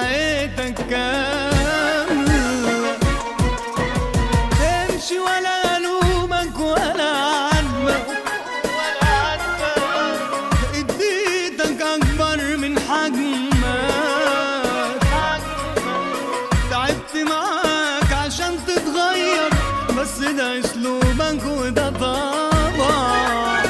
حياتك كاملة امشي ولا الومك ولا عاتبك اديتك اكبر من حجمك تعبت معاك عشان تتغير بس ده اسلوبك وده طبعك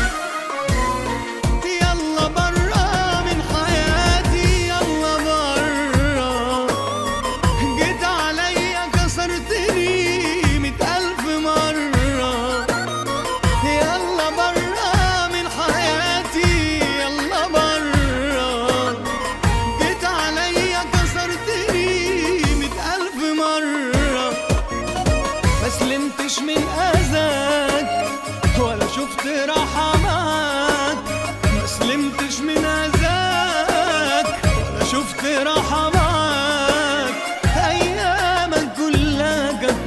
يلا برا من حياتي يلا برا جيت عليا كسرتني مئة ألف مرة يلا برا من حياتي يلا برا جيت عليا كسرتني مئة ألف مرة ما سلمتش من أذاك ولا شفت راحة معاك ما سلمتش من أذاك ولا شفت راحة معاك أيامك كلها كانت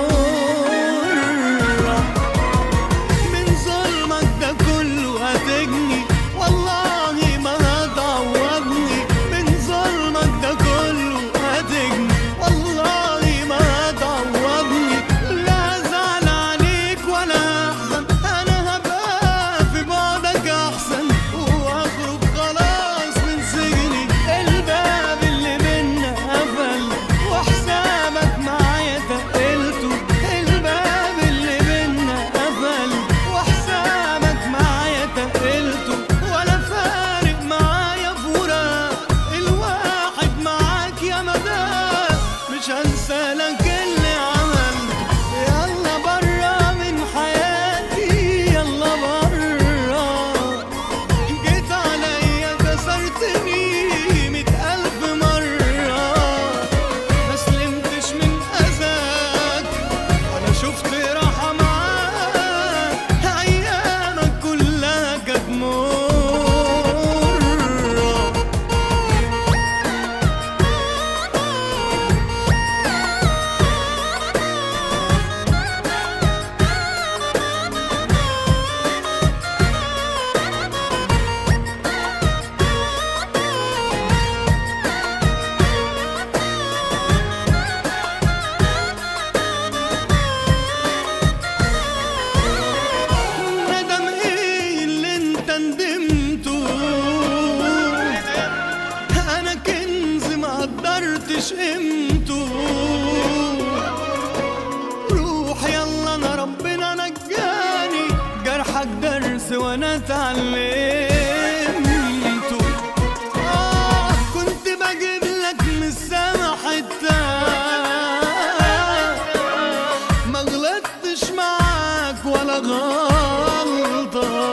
مرة من ظلمك ده كله هتجني والله ما هتعوضني من ظلمك ده كله هتجني والله ما هتعوضني لا ازعل عليك ولا احزن انا هبقى في بعدك احسن واخرج خلاص من سجني الباب اللي منا قفل وحسابك معايا تقلته الباب اللي منا قفل وحسابك معايا تقلته ولا فارق معايا فراق الواحد معاك يا مدام مش هنسى لك اللي عملته يلا برا من حياتي يلا برا جيت عليا كسرتني مئة ألف مرة ما سلمتش من أذاك ولا شفت راحة معاك أيامك كلها كانت مرة ندم ايه اللي انت ندمته انا كنز ما قدرتش قيمته روح يلا انا ربنا نجاني جرحك درس وانا اتعلمته آه كنت بجيب لك من السما حته ما غلطتش معاك ولا غلطة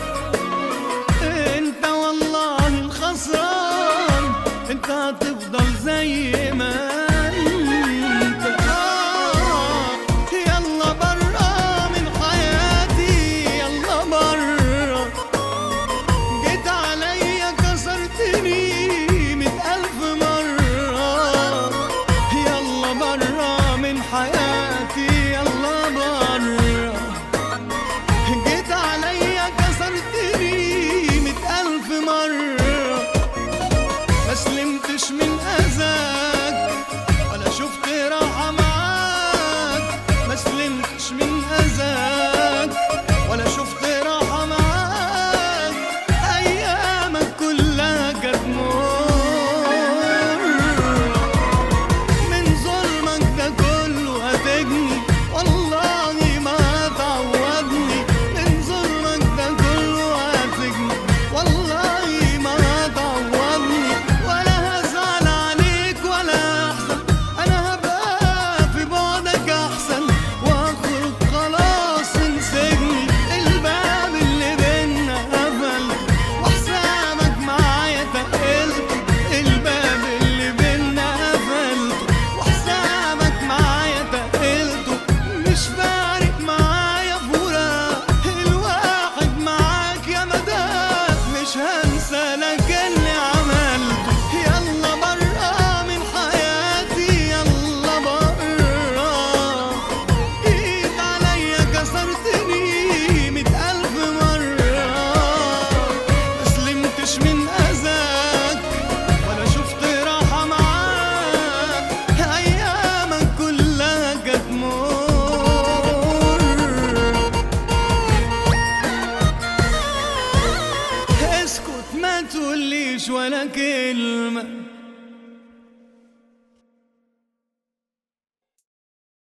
انت والله الخسران انت هتفضل زي ما انت آه يلا برا من حياتي يلا برا جيت عليا كسرتني مئة ألف مرة يلا برا من حياتي يلا برا جيت عليا كسرتني مئة ألف مرة ما سلمتش من أذاك ولا شفت راحة معاك ما سلمتش من أذاك ولا شفت راحة معاك أيامك كلها كانت مرة من ظلمك ده كله هتجني والله ما هتعوضني من ظلمك ده كله هتجني والله ما هتعوضني ولا هزعل عليك ولا احزن انا هبقى في بعدك احسن واخرج خلاص من سجني الباب اللي بينا قفل وحسابك معايا تقلت الباب اللي بينا قفلته وحسابك معايا تقلته مش فارق معايا فراق الواحد معاك يا مدام مش هن